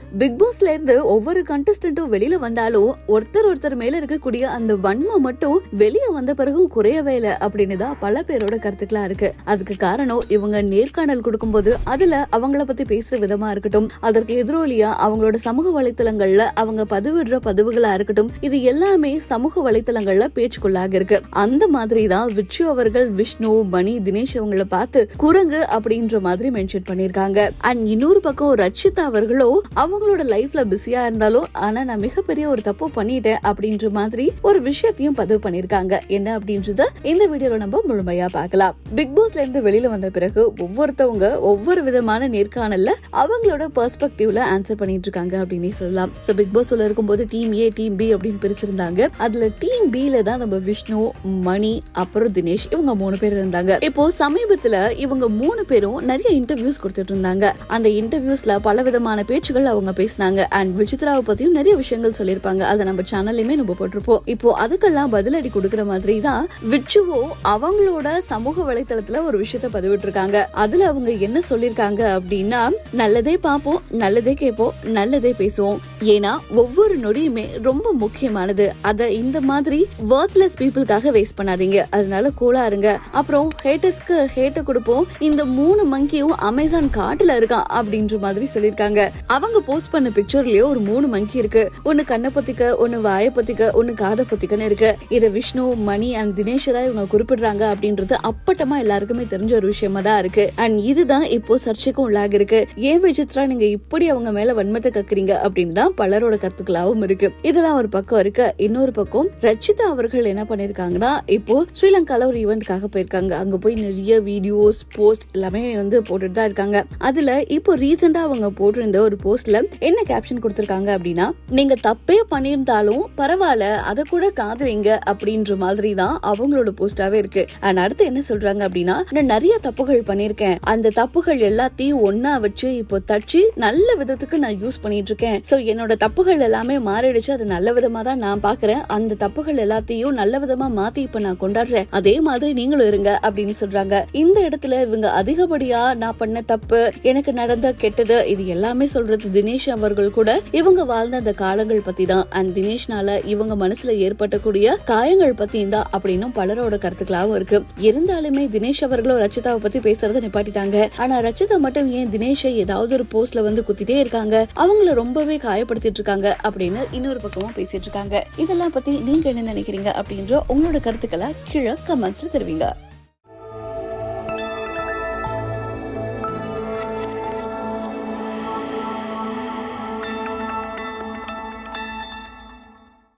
big பாஸ்ல இருந்து ஒவ்வொரு கண்டஸ்டன்ட்டும் வெளியில வந்தாலும் ஒருத்தர் ஒருத்தர் மேல இருக்கக்கூடிய அந்த வன்மம் மட்டும் வெளிய வந்த பிறகும் குறையவே இல்லை அப்படின்னு தான் பல பேரோட கருத்துக்களா இருக்கு அதுக்கு காரணம் இவங்க நேர்காணல் கொடுக்கும்போது அதுல அவங்கள பத்தி பேசுற விதமா இருக்கட்டும் அதற்கு எதிரொலியா அவங்களோட சமூக வலைத்தளங்கள்ல அவங்க பதிவிடுற பதிவுகளா இருக்கட்டும் இது எல்லாமே சமூக வலைத்தளங்கள்ல பேச்சுக்குள்ளாக இருக்கு அந்த மாதிரி தான் விச்சு அவர்கள் விஷ்ணு மணி தினேஷ் அவங்கள பார்த்து குரங்கு அப்படின்ற மாதிரி மென்ஷன் பண்ணிருக்காங்க அண்ட் இன்னொரு பக்கம் ரட்சிதா அவர்களோ அவங்களோட லைஃப்ல பிஸியா இருந்தாலும் ஆனா நான் மிகப்பெரிய ஒரு தப்பு பண்ணிட்டேன் அப்படின்ற மாதிரி ஒரு விஷயத்தையும் பதிவு பண்ணிருக்காங்க என்ன அப்படின்றத இந்த வீடியோல நம்ம முழுமையா பார்க்கலாம் பிக் பாஸ்ல இருந்து வெளியில வந்த பிறகு ஒவ்வொருத்தவங்க ஒவ்வொரு விதமான நேர்காணல்ல அவங்களோட பெர்ஸ்பெக்டிவ்ல ஆன்சர் பண்ணிட்டு இருக்காங்க அப்படின்னே சொல்லலாம் சோ பிக் பாஸ் உள்ள இருக்கும்போது டீம் ஏ டீம் பி அப்படின்னு பிரிச்சிருந்தாங்க அதுல டீம் பி ல தான் நம்ம விஷ்ணு மணி அப்புறம் தினேஷ் இவங்க மூணு பேர் இருந்தாங்க இப்போ சமீபத்துல இவங்க மூணு பேரும் நிறைய இன்டர்வியூஸ் கொடுத்துட்டு இருந்தாங்க அந்த இன்டர்வியூஸ்ல பல விதமான பேச்சுகள் அவங்க பேசினாங்க அண்ட் விசித்ராவை பத்தியும் நிறைய விஷயங்கள் சொல்லியிருப்பாங்க அதை நம்ம சேனல்லையுமே நம்ம போட்டிருப்போம் இப்போ அதுக்கெல்லாம் பதிலடி கொடுக்கிற மாதிரி தான் விச்சுவோ அவங்களோட சமூக வலைத்தளத்துல ஒரு விஷயத்த பதிவிட்டு இருக்காங்க அதுல அவங்க என்ன சொல்லிருக்காங்க அப்படின்னா நல்லதே பார்ப்போம் நல்லதே கேட்போம் நல்லதே பேசுவோம் ஏன்னா ஒவ்வொரு நொடியுமே ரொம்ப முக்கியமானது அத இந்த மாதிரி வர்த்லெஸ் பீப்புளுக்காக வேஸ்ட் பண்ணாதீங்க அதனால கூலா இருங்க அப்புறம் ஹேட்டர்ஸ்க்கு ஹேட்ட கொடுப்போம் இந்த மூணு மங்கியும் அமேசான் காட்டுல இருக்கான் அப்படின்ற மாதிரி சொல்லிருக்காங்க அவங்க போஸ்ட் பண்ண பிக்சர்லயே ஒரு மூணு மங்கி இருக்கு ஒன்னு கண்ணை பத்திக்க ஒன்னு வாய பத்திக்க ஒன்னு காதை பத்திக்கன்னு இருக்கு இத விஷ்ணு மணி அண்ட் தினேஷ் தான் இவங்க குறிப்பிடுறாங்க அப்படின்றது அப்பட்டமா எல்லாருக்குமே தெரிஞ்ச ஒரு விஷயமா தான் இருக்கு அண்ட் இதுதான் இப்போ சர்ச்சைக்கும் உள்ளாக இருக்கு ஏன் விசித்ரா நீங்க இப்படி அவங்க மேல வன்மத்தை கக்குறீங்க அப்படின்னு தான் பலரோட கருத்துக்களாவும் இருக்கு இதெல்லாம் ஒரு பக்கம் இருக்கு இன்னொரு பக்கம் ரச்சிதா அவர்கள் என்ன பண்ணிருக்காங்கன்னா இப்போ ஸ்ரீலங்கால ஒரு ஈவெண்ட்காக போயிருக்காங்க அங்க போய் நிறைய வீடியோஸ் போஸ்ட் எல்லாமே வந்து போட்டுட்டு தான் இருக்காங்க அதுல இப்போ ரீசெண்டா அவங்க போட்டிருந்த ஒரு போஸ்ட்ல என்ன கேப்ஷன் கொடுத்திருக்காங்க அப்படின்னா நீங்க தப்பே பண்ணியிருந்தாலும் பரவாயில்ல அத கூட காதுவீங்க அப்படின்ற மாதிரி தான் அவங்களோட போஸ்டாவே இருக்கு அண்ட் அடுத்து என்ன சொல்றாங்க அப்படின்னா நான் நிறைய தப்புகள் பண்ணிருக்கேன் அந்த தப்புகள் எல்லாத்தையும் ஒன்னா வச்சு இப்போ தச்சு நல்ல விதத்துக்கு நான் யூஸ் பண்ணிட்டு இருக்கேன் சோ என்னோட தப்புகள் எல்லாமே மாறிடுச்சு அது நல்ல விதமா தான் நான் பாக்குறேன் அந்த தப்புகள் எல்லாத்தையும் நல்ல விதமா மாத்தி இப்ப நான் கொண்டாடுறேன் அதே மாதிரி நீங்களும் இருங்க அப்படின்னு சொல்றாங்க இந்த இடத்துல இவங்க அதிகப்படியா நான் பண்ண தப்பு எனக்கு நடந்த கெட்டது இது எல்லாமே சொல்றது தினேஷ் அவர்கள் கூட இவங்க வாழ்ந்த அந்த காலங்கள் பத்தி தான் அண்ட் தினேஷ்னால இவங்க மனசுல ஏற்பட்டக்கூடிய காயங்கள் பத்தியும் தான் அப்படின்னும் பலரோட கருத்துக்களாவும் இருக்கு இருந்தாலுமே தினேஷ் அவர்களும் ரச்சிதாவை பத்தி பேசுறத நிப்பாட்டிட்டாங்க ஆனா ரச்சிதா மட்டும் ஏன் தினேஷை ஏதாவது ஒரு போஸ்ட்ல வந்து குத்திட்டே இருக்காங்க அவங்கள ரொம்பவே காயப்படுத்திட்டு இருக்காங்க அப்படின்னு இன்னொரு பக்கமும் பேசிட்டு இருக்காங்க இதெல்லாம் பத்தி நீங்க என்ன நினைக்கிறீங்க அப்படின்ற உங்களோட கருத்துக்களை கீழே கமெண்ட்ஸ்ல தெரிவிங்க